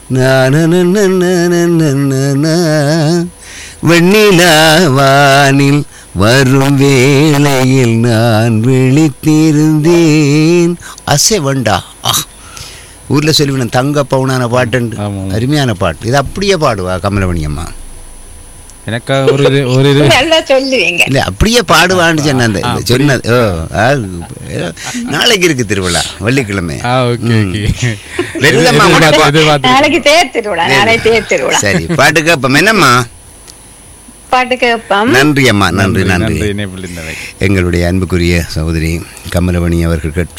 நானனனனனனனனா. வெண்ணிலா வானில் வரும் வேளையில் நான் விழித்திருந்தேன் அசை வண்டா ஆ ஊரில் சொல்லுவேன் தங்க பவுனான பாட்டுண்டு ஆமாம். அருமையான பாட்டு இது அப்படியே பாடுவா கமலமணி அம்மா எனக்கு ஒரு இது ஒரு இது நல்லா சொல்லுவீங்க இல்ல அப்படியே பாடுவான்னு சொன்னது ஆ, சொன்னது ஓ ஆ, நாளைக்கு இருக்கு திருவிழா வெள்ளிக்கிழமை ஆ ஓகே ஓகே வெறுதம்மா உனக்கு பா- எதிர்பார்த்து நாளைக்கு தேர் திருவிழா நாளை தேர் திருவிழா சரி பாட்டு கேப்பம் என்னம்மா பாட்டு கேட்போம் நன்றி அம்மா நன்றி நன்றி இணைப்பில் இருந்தவை எங்களுடைய அன்புக்குரிய சகோதரி கமலவணி அவர்கள் கேட்-